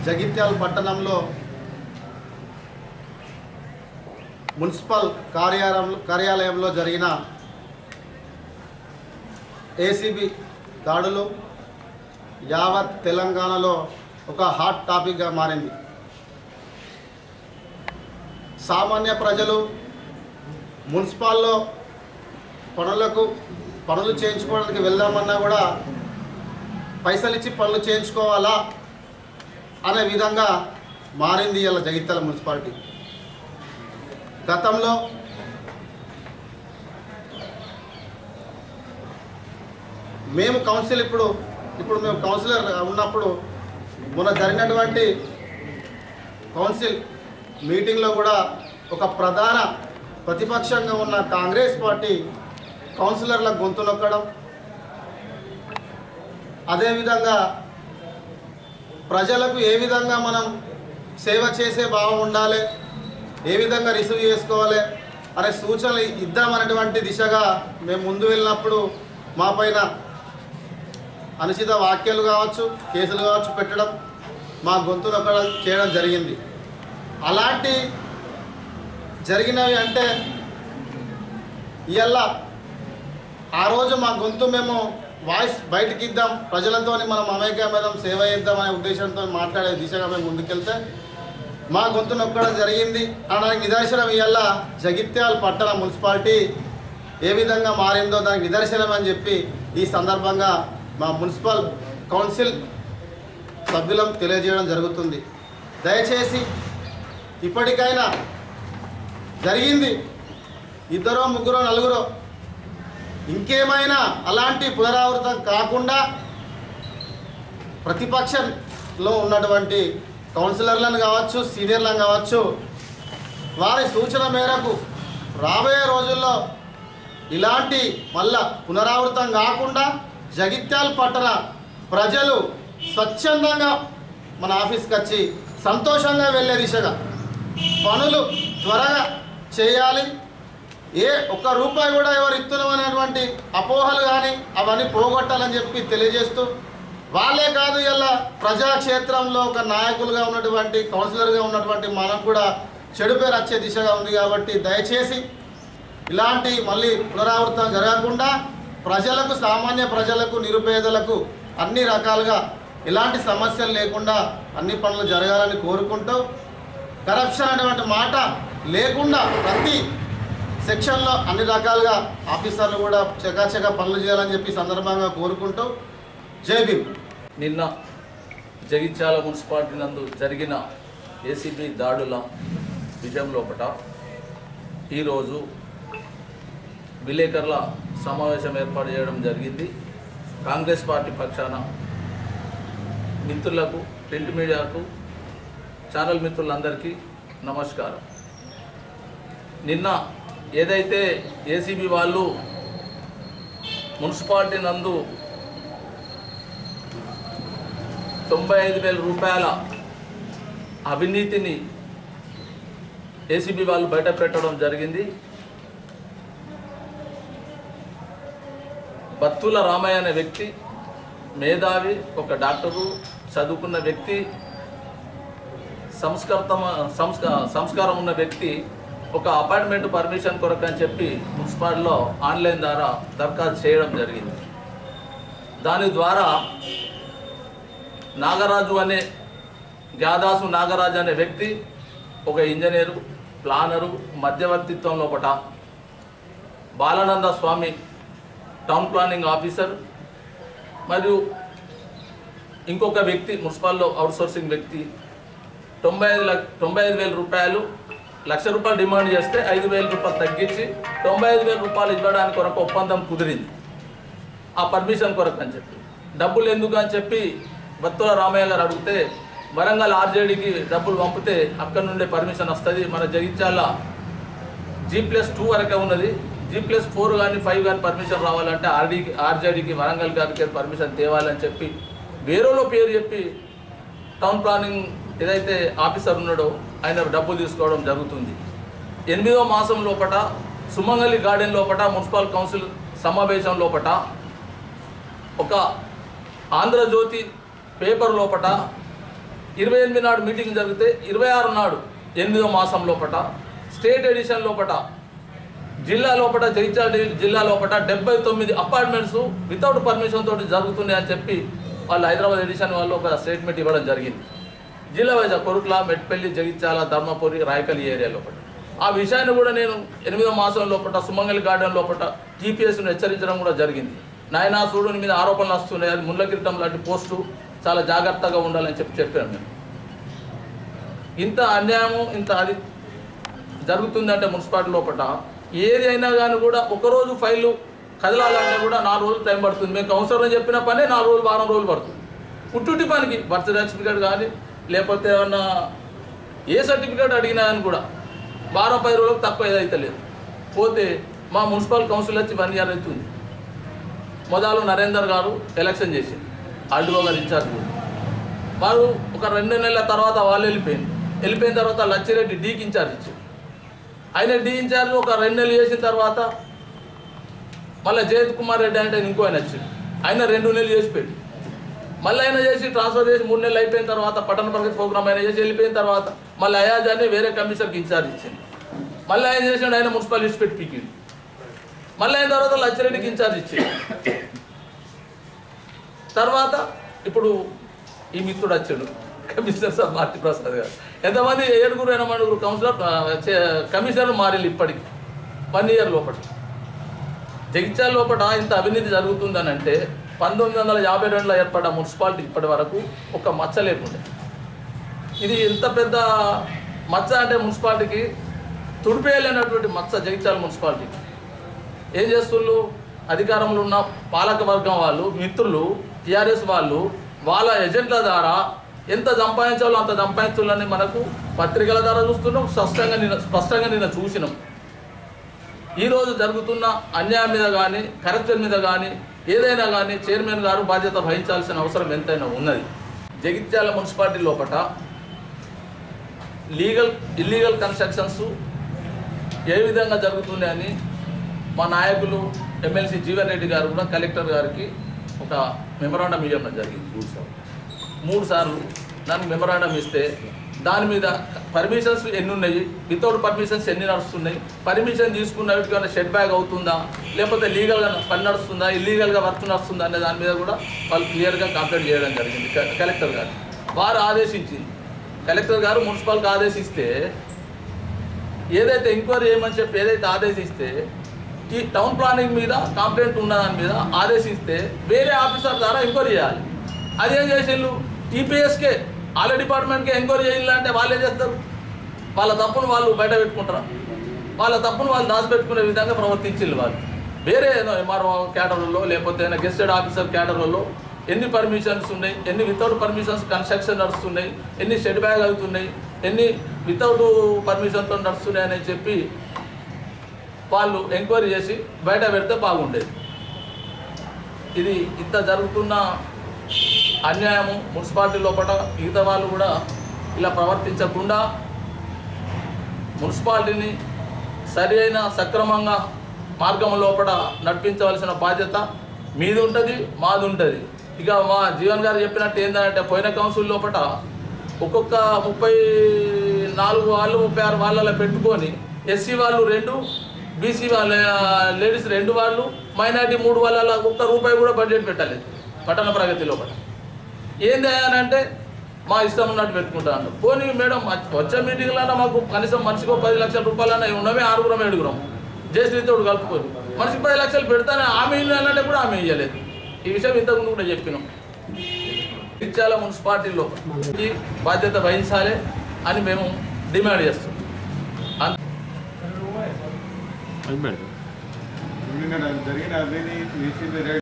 జగిత్యాల పట్టణంలో మున్సిపల్ కార్యాలయం కార్యాలయంలో జరిగిన ఏసీబీ దాడులు యావత్ తెలంగాణలో ఒక హాట్ టాపిక్గా మారింది సామాన్య ప్రజలు మున్సిపాల్లో పనులకు పనులు చేయించుకోవడానికి వెళ్దామన్నా కూడా పైసలు ఇచ్చి పనులు చేయించుకోవాలా అనే విధంగా మారింది ఇలా జగిత్యాల మున్సిపాలిటీ గతంలో మేము కౌన్సిల్ ఇప్పుడు ఇప్పుడు మేము కౌన్సిలర్ ఉన్నప్పుడు మొన్న జరిగినటువంటి కౌన్సిల్ మీటింగ్లో కూడా ఒక ప్రధాన ప్రతిపక్షంగా ఉన్న కాంగ్రెస్ పార్టీ కౌన్సిలర్ల గొంతు నొక్కడం అదేవిధంగా ప్రజలకు ఏ విధంగా మనం సేవ చేసే భావం ఉండాలి ఏ విధంగా రిసీవ్ చేసుకోవాలి అనే సూచనలు ఇద్దామనేటువంటి దిశగా మేము ముందు వెళ్ళినప్పుడు మా పైన అనుచిత వాక్యాలు కావచ్చు కేసులు కావచ్చు పెట్టడం మా గొంతు నొక్కడం చేయడం జరిగింది అలాంటి జరిగినవి అంటే ఇవాళ ఆ రోజు మా గొంతు మేము వాయిస్ బయటకి ఇద్దాం ప్రజలతో మనం అమైక్యమేదం సేవ చేద్దాం అనే ఉద్దేశంతో మాట్లాడే దిశగా మేము ముందుకెళ్తే మా గొంతు నొక్కడం జరిగింది అనడానికి నిదర్శనం ఇవాళ జగిత్యాల పట్టణ మున్సిపాలిటీ ఏ విధంగా మారిందో దానికి నిదర్శనం అని చెప్పి ఈ సందర్భంగా మా మున్సిపల్ కౌన్సిల్ సభ్యులకు తెలియజేయడం జరుగుతుంది దయచేసి ఇప్పటికైనా జరిగింది ఇద్దరో ముగ్గురో నలుగురో ఇంకేమైనా అలాంటి పునరావృతం కాకుండా ప్రతిపక్షంలో ఉన్నటువంటి కౌన్సిలర్లను కావచ్చు సీనియర్లను కావచ్చు వారి సూచన మేరకు రాబోయే రోజుల్లో ఇలాంటి మళ్ళా పునరావృతం కాకుండా జగిత్యాల పట్టణ ప్రజలు స్వచ్ఛందంగా మన ఆఫీస్కి వచ్చి సంతోషంగా వెళ్ళే దిశగా పనులు త్వరగా చేయాలి ఏ ఒక్క రూపాయి కూడా ఎవరు ఇస్తున్నాం అనేటువంటి అపోహలు కానీ అవన్నీ పోగొట్టాలని చెప్పి తెలియజేస్తూ వాళ్ళే కాదు ఇలా ప్రజాక్షేత్రంలో ఒక నాయకులుగా ఉన్నటువంటి కౌన్సిలర్గా ఉన్నటువంటి మనం కూడా చెడు పేరు వచ్చే దిశగా ఉంది కాబట్టి దయచేసి ఇలాంటి మళ్ళీ పునరావృతం జరగకుండా ప్రజలకు సామాన్య ప్రజలకు నిరుపేదలకు అన్ని రకాలుగా ఇలాంటి సమస్యలు లేకుండా అన్ని పనులు జరగాలని కోరుకుంటూ కరప్షన్ అనేటువంటి మాట లేకుండా ప్రతి సెక్షన్లో అన్ని రకాలుగా ఆఫీసర్లు కూడా చకాచక పనులు చేయాలని చెప్పి ఈ సందర్భంగా కోరుకుంటూ జై భీమ్ నిన్న జగిత్యాల మున్సిపాలిటీ నందు జరిగిన ఏసీబీ దాడుల విజయం లోపట ఈరోజు విలేకరుల సమావేశం ఏర్పాటు చేయడం జరిగింది కాంగ్రెస్ పార్టీ పక్షాన మిత్రులకు ప్రింట్ మీడియాకు ఛానల్ మిత్రులందరికీ నమస్కారం నిన్న ఏదైతే ఏసీబీ వాళ్ళు మున్సిపాలిటీ నందు తొంభై ఐదు వేల రూపాయల అవినీతిని ఏసీబీ వాళ్ళు బయట పెట్టడం జరిగింది బత్తుల రామయ్య అనే వ్యక్తి మేధావి ఒక డాక్టరు చదువుకున్న వ్యక్తి సంస్కృతమ సంస్క సంస్కారం ఉన్న వ్యక్తి ఒక అపార్ట్మెంట్ పర్మిషన్ కొరకు అని చెప్పి మున్సిపాలిటీలో ఆన్లైన్ ద్వారా దరఖాస్తు చేయడం జరిగింది దాని ద్వారా నాగరాజు అనే గ్యాదాసు నాగరాజు అనే వ్యక్తి ఒక ఇంజనీరు ప్లానరు మధ్యవర్తిత్వం లోపట Balananda Swami town planning officer మరియు ఇంకొక వ్యక్తి మున్సిపాల్లో అవుట్సోర్సింగ్ వ్యక్తి తొంభై ఐదు లక్ష తొంభై ఐదు వేల రూపాయలు లక్ష రూపాయలు డిమాండ్ చేస్తే ఐదు వేల రూపాయలు తగ్గించి తొంభై ఐదు వేల రూపాయలు ఇవ్వడానికి కొరకు ఒప్పందం కుదిరింది ఆ పర్మిషన్ కొరకు అని చెప్పి డబ్బులు ఎందుకు అని చెప్పి బత్తుల రామయ్య గారు అడిగితే వరంగల్ ఆర్జేడీకి డబ్బులు పంపితే అక్కడ నుండే పర్మిషన్ వస్తుంది మన జగిత్యాల జీ ప్లస్ టూ వరకే ఉన్నది జీ ప్లస్ ఫోర్ కానీ ఫైవ్ కానీ పర్మిషన్ రావాలంటే ఆర్డీకి ఆర్జేడీకి వరంగల్ గారికి పర్మిషన్ తేవాలని చెప్పి వేరేలో పేరు చెప్పి టౌన్ ప్లానింగ్ ఏదైతే ఆఫీసర్ ఉన్నాడో ఆయన డబ్బులు తీసుకోవడం జరుగుతుంది ఎనిమిదో మాసం లోపట సుమంగలి గార్డెన్ లోపట మున్సిపల్ కౌన్సిల్ సమావేశం లోపట ఒక ఆంధ్రజ్యోతి పేపర్ లోపట ఇరవై ఎనిమిది నాడు మీటింగ్ జరిగితే ఇరవై ఆరు నాడు ఎనిమిదో మాసం లోపట స్టేట్ ఎడిషన్ లోపట జిల్లా లోపల జగిత్యాల జిల్లా లోపల డెబ్బై తొమ్మిది అపార్ట్మెంట్స్ వితౌట్ పర్మిషన్ తోటి జరుగుతున్నాయి అని చెప్పి వాళ్ళు హైదరాబాద్ ఎడిషన్ వాళ్ళు ఒక స్టేట్మెంట్ ఇవ్వడం జరిగింది జిల్లా వైజ్ కొరుట్ల మెట్పల్లి జగిత్యాల ధర్మపురి రాయకల్ ఏరియా లోపల ఆ విషయాన్ని కూడా నేను ఎనిమిదో మాసం లోపల సుమంగళి గార్డెన్ లోపల జీపీఎస్ను హెచ్చరించడం కూడా జరిగింది నాయనా సూడుని మీద ఆరోపణలు వస్తున్నాయి అది ముళ్ళ కిరీటం లాంటి పోస్టు చాలా జాగ్రత్తగా ఉండాలని చెప్పి చెప్పాను నేను ఇంత అన్యాయము ఇంత అది జరుగుతుందంటే మున్సిపాలిటీ లోపల ఏది అయినా కానీ కూడా ఒకరోజు ఫైలు కదలాలంటే కూడా నాలుగు రోజులు టైం పడుతుంది మేము కౌన్సిలర్ చెప్పిన పనే నాలుగు రోజులు వారం రోజులు పడుతుంది పుట్టుటి పనికి బర్త్ సర్టిఫికేట్ కానీ లేకపోతే ఏమన్నా ఏ సర్టిఫికేట్ అడిగినా కానీ కూడా వారం పది రోజులకు తక్కువ ఏదైతే లేదు పోతే మా మున్సిపల్ కౌన్సిల్ వచ్చి వన్ ఇయర్ అవుతుంది మొదలు నరేందర్ గారు ఎలక్షన్ చేసింది ఆర్డీఓ గారు ఇన్ఛార్జ్ కూడా. వారు ఒక రెండు నెలల తర్వాత వాళ్ళు వెళ్ళిపోయింది వెళ్ళిపోయిన తర్వాత లచ్చిరెడ్డి డీకి ఇన్ఛార్జ్ ఇచ్చారు ఆయన డీ ఇన్ఛార్జ్ ఒక రెండు నెలలు చేసిన తర్వాత మళ్ళీ జయంత్ కుమార్ రెడ్డి అంటే ఇంకో ఆయన వచ్చింది ఆయన రెండు నెలలు చేసి పెట్టి మళ్ళీ ఆయన చేసి ట్రాన్స్ఫర్ చేసి మూడు నెలలు అయిపోయిన తర్వాత పట్టణ ప్రగతి ప్రోగ్రామ్ ఆయన చేసి వెళ్ళిపోయిన తర్వాత మళ్ళీ అయాజ్ అని వేరే కమిషనర్కి ఇన్ఛార్జ్ ఇచ్చింది మళ్ళీ ఆయన చేసినాడు ఆయన మున్సిపల్ లిస్ట్ పెట్టి పీకింది మళ్ళీ అయిన తర్వాత లచ్చిరెడ్డికి ఇన్ఛార్జ్ ఇచ్చింది తర్వాత ఇప్పుడు ఈ మిత్రుడు వచ్చాడు కమిషనర్ సార్ మార్తి ప్రసాద్ గారు ఎంతమంది ఏడుగురు ఎనమడుగురు కౌన్సిలర్ ఆ, చే- కమిషనర్ మారిలు ఇప్పటికి వన్ ఇయర్ లోపల జగిత్యాల లోపల ఇంత అవినీతి జరుగుతుందని అంటే పంతొమ్మిది వందల యాభై రెండులో ఏర్పడ్డ మున్సిపాలిటీ ఇప్పటి వరకు ఒక మచ్చ లేకుండే ఇది ఎంత పెద్ద మచ్చ అంటే మున్సిపాలిటీకి తుడిపేయలేనటువంటి మచ్చ జగిత్యాల మున్సిపాలిటీకి ఏం చేస్తుళ్ళు అధికారంలో ఉన్న పాలక వర్గం వాళ్ళు మిత్రులు టీఆర్ఎస్ వాళ్ళు వాళ్ళ ఏజెంట్ల ద్వారా ఎంత సంపాదించాలో అంత సంపాదించాలని మనకు పత్రికల ద్వారా చూస్తున్నాం స్పష్టంగా నిన్న స్పష్టంగా నిన్న చూసినాం ఈరోజు జరుగుతున్న అన్యాయం మీద కానీ కరప్షన్ మీద కానీ ఏదైనా కానీ చైర్మన్ గారు బాధ్యత వహించాల్సిన అవసరం ఎంతైనా ఉన్నది జగిత్యాల మున్సిపాలిటీ లోపల లీగల్ ఇల్లీగల్ కన్స్ట్రక్షన్స్ ఏ విధంగా జరుగుతున్నాయని మా నాయకులు ఎమ్మెల్సీ జీవన్ రెడ్డి గారు కూడా కలెక్టర్ గారికి ఒక మెమరాండం ఇవ్వడం జరిగింది మూడు సార్లు దానికి మెమరాండం ఇస్తే దాని మీద పర్మిషన్స్ ఎన్ని ఉన్నాయి వితౌట్ పర్మిషన్స్ ఎన్ని నడుస్తున్నాయి పర్మిషన్ తీసుకున్న వీటికి షెడ్ బ్యాగ్ అవుతుందా లేకపోతే లీగల్గా పని నడుస్తుందా ఇల్లీగల్గా వర్క్ నడుస్తుందా అనే దాని మీద కూడా వాళ్ళు క్లియర్గా కంప్లైంట్ చేయడం జరిగింది క- కలెక్టర్ గారు వారు ఆదేశించింది కలెక్టర్ గారు మున్సిపాల్కి ఆదేశిస్తే ఏదైతే ఎంక్వైరీ చేయమని చెప్పి ఏదైతే ఆదేశిస్తే ఈ టౌన్ ప్లానింగ్ మీద కంప్లైంట్ ఉన్న దాని మీద ఆదేశిస్తే వేరే ఆఫీసర్ ద్వారా ఎంక్వైరీ చేయాలి అదేం చేసిండ్రు టీపీఎస్కే వాళ్ళ డిపార్ట్మెంట్కి ఎంక్వైరీ చేయాలంటే వాళ్ళు ఏం చేస్తారు వాళ్ళ తప్పును వాళ్ళు బయట పెట్టుకుంటారా వాళ్ళ తప్పును వాళ్ళు దాచిపెట్టుకునే విధంగా ప్రవర్తించిండ్రు వాళ్ళు వేరే ఏదో ఎంఆర్ఓ క్యాడర్లలో లేకపోతే ఏదైనా గెస్టెడ్ ఆఫీసర్ క్యాడర్లలో ఎన్ని పర్మిషన్స్ ఉన్నాయి ఎన్ని వితౌట్ పర్మిషన్స్ కన్స్ట్రక్షన్ నడుస్తున్నాయి ఎన్ని షెడ్ బ్యాగ్ అవుతున్నాయి ఎన్ని వితౌట్ పర్మిషన్తో నడుస్తున్నాయి అని చెప్పి వాళ్ళు ఎంక్వైరీ చేసి బయట పెడితే బాగుండేది ఇది ఇంత జరుగుతున్న అన్యాయము మున్సిపాలిటీ లోపల మిగతా వాళ్ళు కూడా ఇలా ప్రవర్తించకుండా మున్సిపాలిటీని సరి అయిన సక్రమంగా మార్గం లోపల నడిపించవలసిన బాధ్యత మీది ఉంటుంది మాది ఉంటుంది ఇక మా జీవన్ గారు చెప్పినట్టు ఏంటంటే పోయిన కౌన్సిల్ లోపల ఒక్కొక్క ముప్పై నాలుగు వాళ్ళు ముప్పై ఆరు వాళ్ళలో పెట్టుకొని ఎస్సీ వాళ్ళు రెండు బీసీ వాళ్ళ లేడీస్ రెండు వాళ్ళు మైనార్టీ మూడు వాళ్ళ ఒక్క రూపాయి కూడా బడ్జెట్ పెట్టలేదు పట్టణ ప్రగతి లోపల ఏంది అని అంటే మా ఇష్టం ఉన్నట్టు పెట్టుకుంటాను పోనీ మేడం వచ్చే మీటింగ్లన్నా మాకు కనీసం మనిషికి ఒక పది లక్షల రూపాయలన్నా ఉన్నవే ఆరుగురం ఏడుగురం జయశ్రీతోడు కలుపుకొని మనిషికి పది లక్షలు పెడతానే ఆమె ఇల్లు కూడా ఆమె ఇవ్వలేదు ఈ విషయం ఇంతకుముందు కూడా చెప్పినాం ఇచ్చాల మున్సిపాలిటీలో ఈ బాధ్యత వహించాలి అని మేము డిమాండ్ చేస్తున్నాం అంత నిన్న జరిగిన అవినీతి